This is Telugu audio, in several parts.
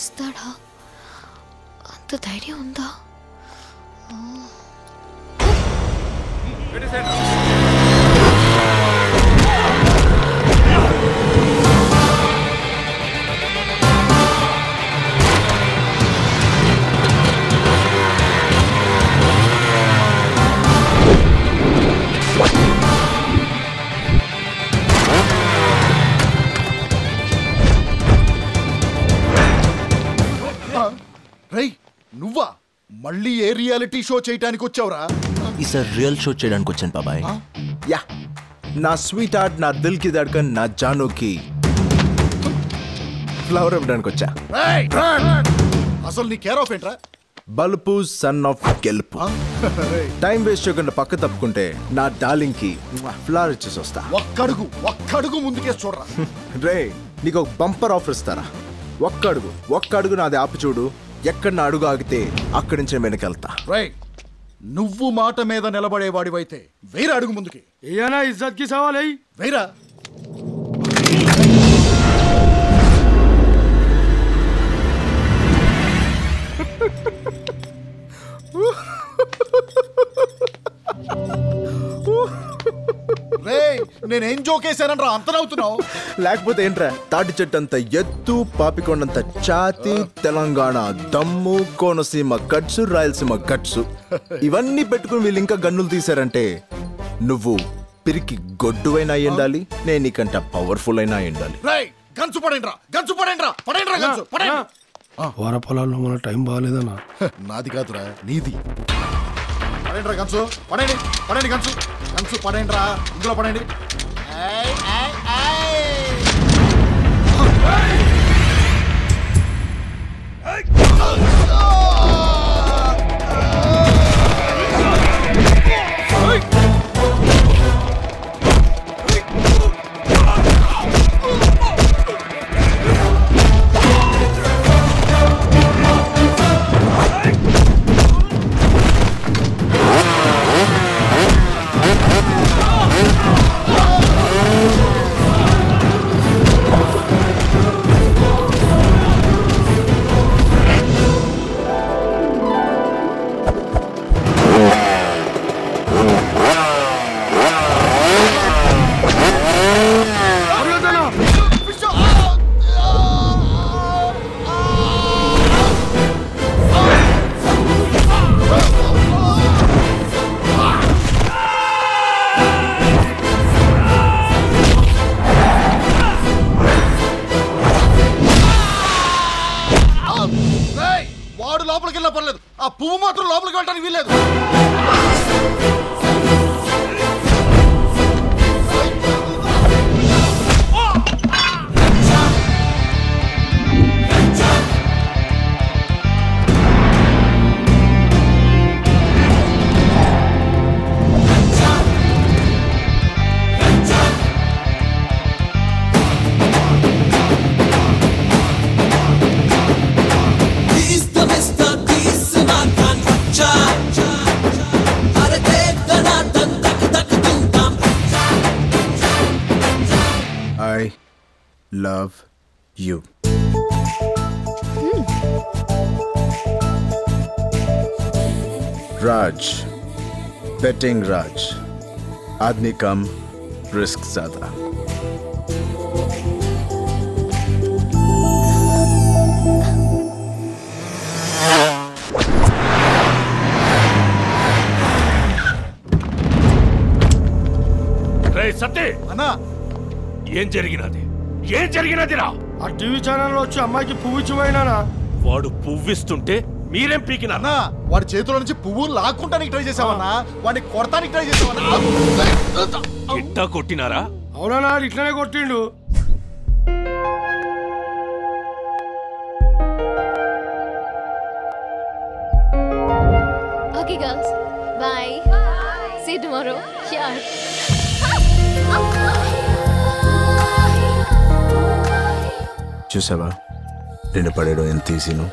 ఇస్తాడా అంత ధైర్యం ఉందా రై నువ్వా మళ్ళీ ఏ రియాలిటీ షో చేయటానికి వచ్చావురా ఈసారి రియల్ షో చేయడానికి వచ్చాను బాబాయ్ యా నా స్వీట్ హార్ట్ నా దిల్ కి దడకన్ నా జానుకి ఫ్లవర్ ఇవ్వడానికి వచ్చా రేయ్! అసలు నీ కేర్ ఆఫ్ ఏంట్రా బలుపు సన్ ఆఫ్ గెలుపు టైం వేస్ట్ చేయకుండా పక్క తప్పుకుంటే నా డార్లింగ్ కి ఫ్లవర్ ఇచ్చేసి వస్తా ఒక్కడుగు ఒక్కడుగు ముందుకేసి చూడరా రే నీకు ఒక బంపర్ ఆఫర్ ఇస్తారా ఒక్క అడుగు ఒక్క అడుగు నాది ఆపు చూడు ఎక్కడ నా అడుగు ఆగితే అక్కడి నుంచి నేను వెనకెళ్తా రై నువ్వు మాట మీద నిలబడేవాడివైతే వేరే అడుగు ముందుకి ये ना इज्जत की सवाल है వేరా రే నేనేం జోకేశానరా అంతనవుతున్నావు లేకపోతే ఏంట్రా తాటి చెట్టు అంత ఎత్తు పాపికొండంత ఛాతి తెలంగాణ దమ్ము కోనసీమ కట్సు రాయలసీమ కట్సు ఇవన్నీ పెట్టుకుని వీళ్ళు ఇంకా గన్నులు తీశారంటే నువ్వు పిరికి గొడ్డువైనా అయి ఉండాలి నేను నీకంట పవర్ఫుల్ అయినా అయి ఉండాలి రే గంచు పడేండ్రా గంచు పడేండ్రా పడేండ్రా గంచు పడేండి వార పొలాల్లో మన టైం బాగాలేదన్నా నాది కాదురా నీది పడేండ్రా గంచు పడేండి పడేండి గంచు గంచు పడేండ్రా ఇందులో పడేండి ఏయ్, ఏయ్, ఏయ్. రేయ్, వాడు లోపలికి వెళ్ళినా పర్లేదు ఆ పువ్వు మాత్రం లోపలికి వెళ్ళడానికి వీల్లేదు I love you Raj betting Raj आदमी कम रिस्क ज्यादा రే సత్తే అన్నా ఏం జరిగినది ఏం జరిగినదిరా ఆ టీవీ ఛానల్లో వచ్చి అమ్మాయికి పువ్వు ఇచ్చి పోయినానా వాడు పువ్విస్తుంటే మీరేం పీకినారా అన్నా వాడి చేతిలో నుంచి పువ్వు లాక్కుంటానికి ట్రై చేసావన్నా వాడిని కొడతానికి ట్రై చేసావన్నా ఇట్టా కొట్టినారా అవునా ఇట్లనే కొట్టిండు okay girls boy see tomorrow యార్ చూసావా నేను పడేయడం ఎంత ఈజీను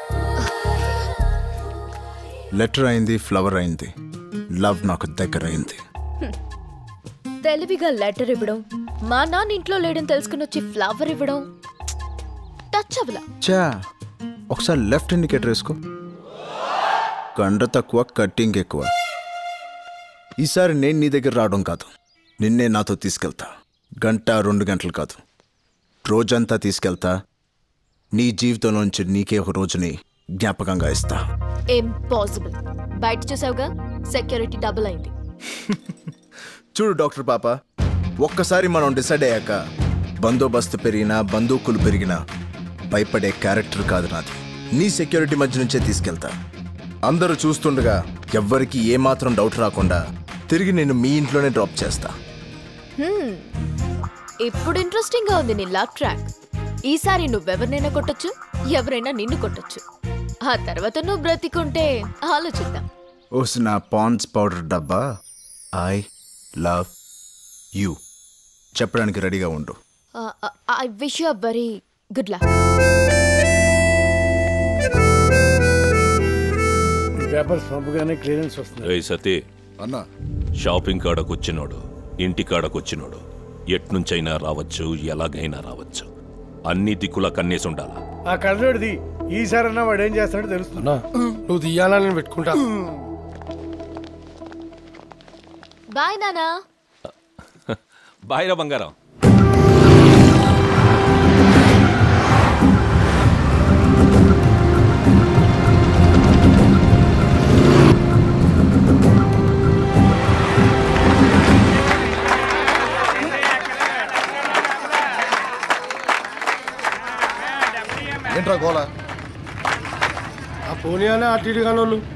లెటర్ అయింది ఫ్లవర్ అయింది లవ్ నాకు దగ్గర అయింది తెలివిగా లెటర్ ఇవ్వడం మా నాన్న ఇంట్లో లేడని తెలుసుకుని వచ్చి ఫ్లవర్ ఇవ్వడం టచ్ అవ్వలా చా ఒకసారి లెఫ్ట్ ఇండికేటర్ వేసుకో కండ తక్కువ కట్టింగ్ ఎక్కువ ఈసారి నేను నీ దగ్గర రావడం కాదు నిన్నే నాతో తీసుకెళ్తా గంట రెండు గంటలు కాదు రోజంతా తీసుకెళ్తా నీ జీవితంలోంచి నీకే ఒక రోజుని జ్ఞాపకంగా ఇస్తా ఇంపాసిబుల్ బయట చూసావుగా సెక్యూరిటీ డబుల్ అయింది చూడు డాక్టర్ పాప ఒక్కసారి మనం డిసైడ్ అయ్యాక బందోబస్తు పెరిగినా బందూకులు పెరిగినా భయపడే క్యారెక్టర్ కాదు నాది నీ సెక్యూరిటీ మధ్య నుంచే తీసుకెళ్తా అందరూ చూస్తుండగా ఎవ్వరికి ఏమాత్రం డౌట్ రాకుండా తిరిగి నేను మీ ఇంట్లోనే డ్రాప్ చేస్తా ఇప్పుడు ఇంట్రెస్టింగ్ గా ఉంది నీ లవ్ ట్రాక్ ఈసారి నువ్వెవరినైనా కొట్టొచ్చు ఎవరైనా నిన్ను కొట్టొచ్చు ఆ తర్వాత నువ్వు బ్రతికుంటే ఆలోచిద్దాం ఓస్ నా పాన్స్ పౌడర్ డబ్బా ఐ లవ్ యూ చెప్పడానికి రెడీగా ఉండు I wish you very good luck papers పంపగానే క్లియరెన్స్ వస్తుంది రేయ్ సతీ అన్నా షాపింగ్ కాడకొచ్చినోడు ఇంటి కాడకొచ్చినోడు ఎట్నుంచైనా రావచ్చు ఎలాగైనా రావచ్చు అన్ని దిక్కుల కన్నేసి ఉండాలా ఆ కళ్ళోడిది ఈసారన్నా వాడు ఏం చేస్తాడో తెలుస్తున్నా నువ్వు తీయాలని నేను పెట్టుకుంటా బాయ్ నానా బాయిరా బంగారం ఏంట్రా గోల ఆ పోనీ అనే అటు ఇటు కాని వాళ్ళు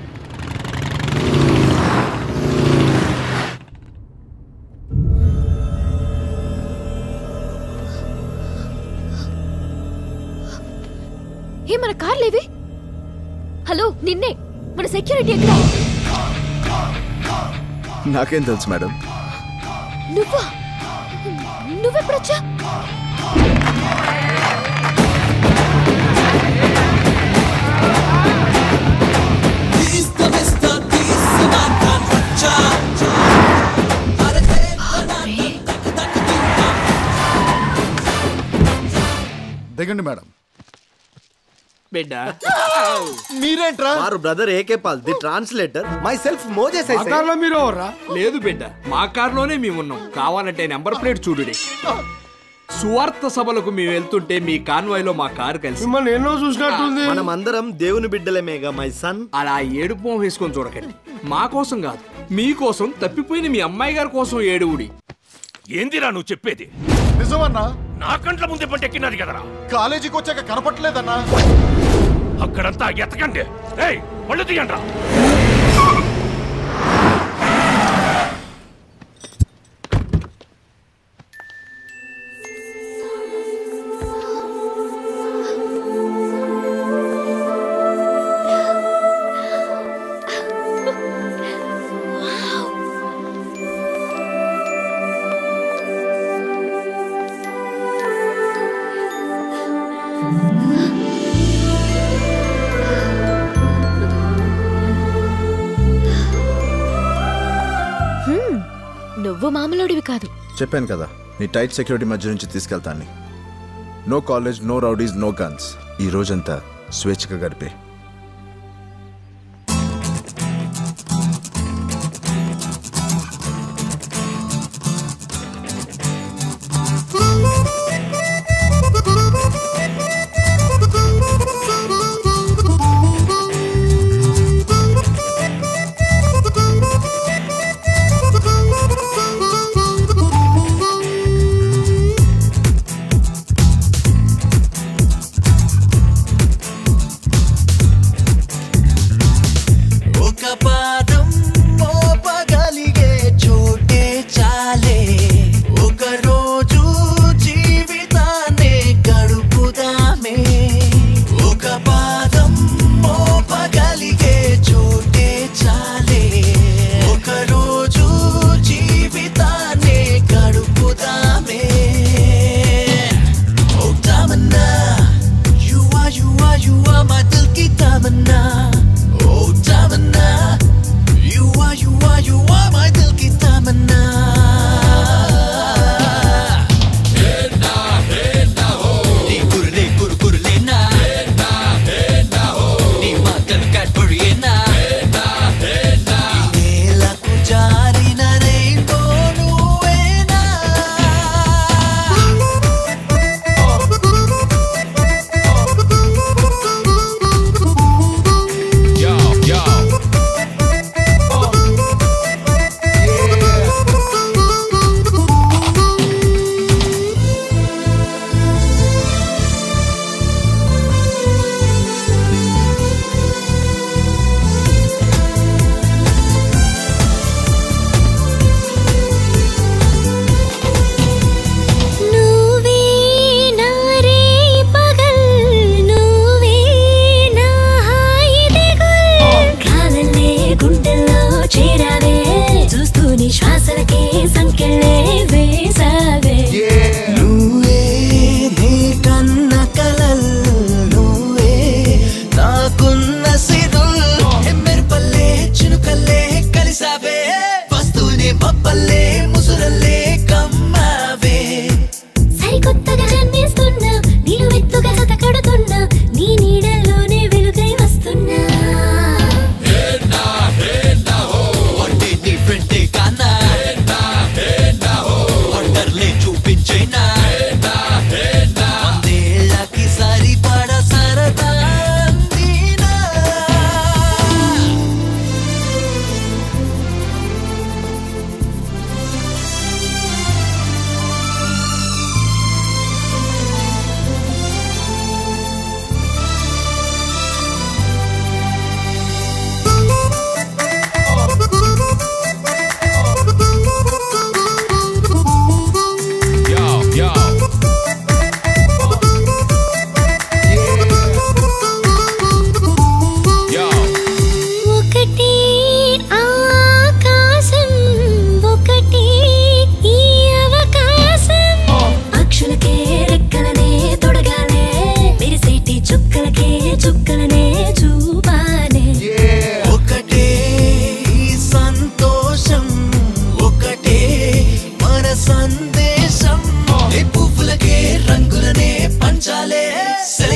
ఏ మన కార్ లేవి హలో నిన్నే మన సెక్యూరిటీ ఎక్కడ నాకేం తెలుసు మేడం నువ్వా నువ్వెప్పుడొచ్చా దిగండి మేడం బిడ్డ మీరేంట్రా వారు brother A K Paul the translator myself Moses ఆ కార్లో మీరు ఎవర్రా లేదు బిడ్డ మా కారులోనే మేము ఉన్నాం కావాలంటే నెంబర్ ప్లేట్ చూడుడి సువార్త సభలకు మేము వెళ్తుంటే మీ కాన్వాయ్ లో మా కారు కలిసి మిమ్మల్ని ఎన్నో చూసినట్టుంది మనం అందరం దేవుని బిడ్డలమేగా మై సన్ అలా ఏడుపు మొహం వేసుకొని చూడకండి మా కోసం కాదు మీకోసం తప్పిపోయిన మీ అమ్మాయి గారి కోసం ఏడువుడి ఏందిరా నువ్వు చెప్పేది నిజమన్నా నా కంట్ల ముందే పంటెక్కినది కదరా కాలేజీకి వచ్చాక కనపట్లేదన్నా అక్కడంతా ఎతకండి ఏయ్ పళ్ళు తీయండి నువ్వు మామూలుడివి కాదు చెప్పాను కదా నీ టైట్ సెక్యూరిటీ మధ్య నుంచి తీసుకెళ్తాను no college no rowdies no guns ఈ రోజంతా స్వేచ్ఛగా గడిపే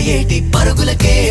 ఏటి పరుగులకే